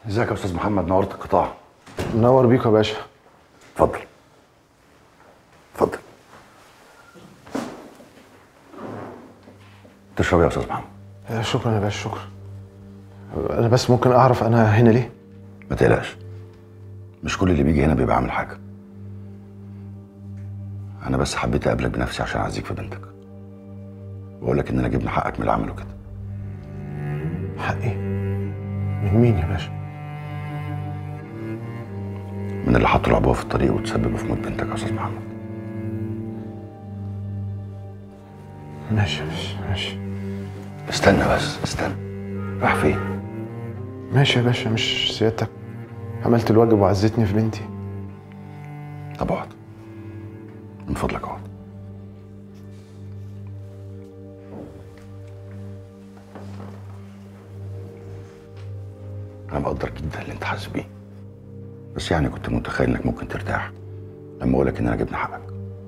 ازيك يا استاذ محمد نورت القطاع منور بيكوا يا باشا اتفضل اتفضل تشرب يا استاذ محمد آه، شكرا يا باشا شكرا انا بس ممكن اعرف انا هنا ليه ما تقلقش مش كل اللي بيجي هنا بيبقى عامل حاجه انا بس حبيت اقابلك بنفسي عشان اعزيك في بنتك واقول لك اننا جبنا حقك من اللي عمله كده حقي من مين يا باشا من اللي حطوا العبوه في الطريق وتسببوا في موت بنتك يا استاذ محمد ماشي يا باشا ماشي استنى بس استنى راح فين ماشي يا باشا مش سيادتك عملت الواجب وعزتني في بنتي طب اقعد من فضلك اقعد انا بقدر جدا اللي انت حاسس بيه بس يعني كنت متخيل انك ممكن ترتاح لما اقولك اننا جبنا حقك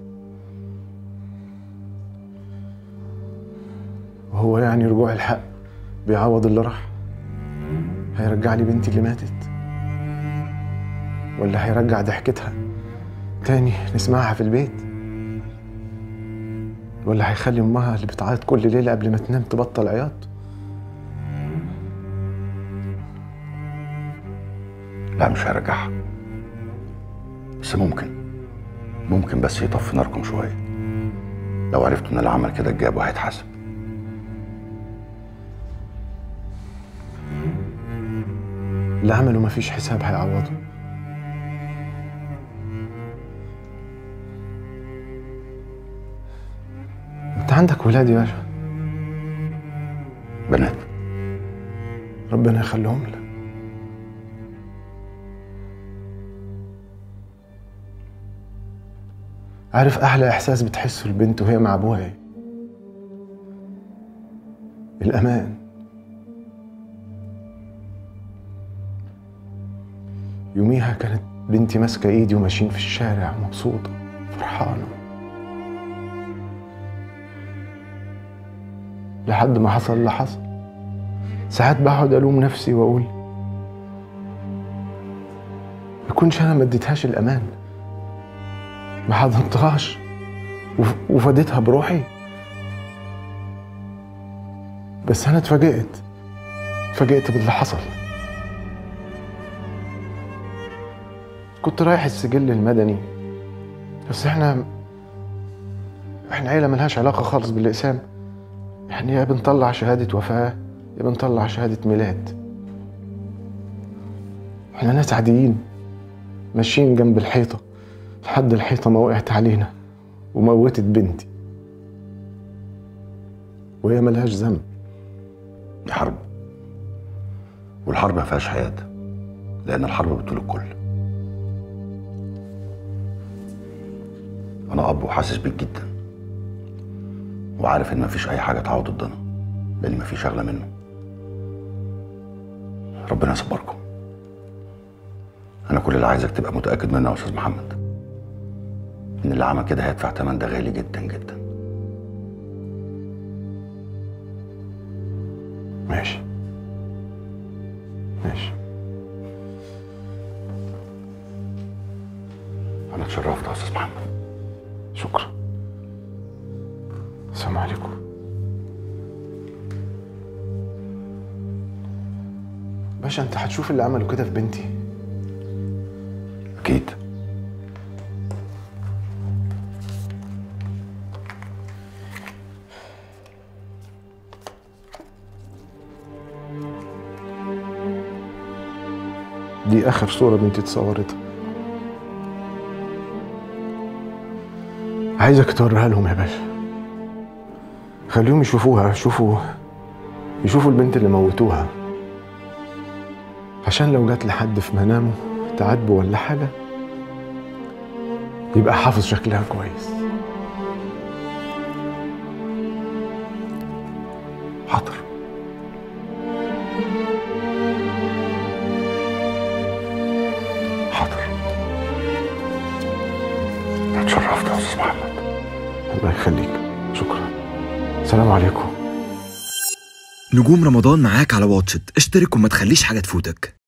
وهو يعني رجوع الحق بيعوض اللي راح هيرجع لي بنتي اللي ماتت ولا هيرجع ضحكتها تاني نسمعها في البيت ولا هيخلي امها اللي بتعيط كل ليله قبل ما تنام تبطل عياط لا مش هرجعها بس ممكن ممكن بس يطفي ناركم شويه لو عرفتوا ان اللي عمل كده اتجاب وهيتحاسب اللي عمله مفيش حساب هيعوضه انت عندك ولاد يا باشا بنات ربنا يخليهم لك عارف احلى احساس بتحسه البنت وهي مع ابوها ايه الامان يوميها كانت بنتي ماسكه ايدي وماشيين في الشارع مبسوطه فرحانه لحد ما حصل اللي حصل ساعات بقعد الوم نفسي واقول يكونش انا ما اديتهاش الامان ما حضنتهاش وف- وفديتها بروحي بس انا اتفاجئت اتفاجئت باللي حصل كنت رايح السجل المدني بس احنا احنا عيله ملهاش علاقه خالص بالاقسام يعني يا بنطلع شهاده وفاه يا بنطلع شهاده ميلاد احنا ناس عاديين ماشيين جنب الحيطه لحد الحيطه ما وقعت علينا وموتت بنتي وهي ملهاش ذنب دي حرب والحرب ما فيهاش حياة لأن الحرب بتطول الكل أنا أب وحاسس بيك جدا وعارف إن مفيش أي حاجة تعوض ضدنا لأن مفيش أغلى منه ربنا يصبركم أنا كل اللي عايزك تبقى متأكد منه يا أستاذ محمد إن اللي عمل كده هيدفع تمن ده غالي جدا جدا ماشي ماشي أنا اتشرفت يا أستاذ محمد شكرا السلام عليكم باشا انت هتشوف اللي عمله كده في بنتي أكيد دي اخر صورة بنتي اتصورتها عايزك توريها لهم يا باشا خليهم يشوفوها يشوفوا يشوفوا البنت اللي موتوها عشان لو جات لحد في منامه تعاتبه ولا حاجة يبقى حافظ شكلها كويس حاضر حاضر اتشرفت يا استاذ محمد الله يخليك شكرا السلام عليكم نجوم رمضان معاك على واتشت اشترك وما تخليش حاجة تفوتك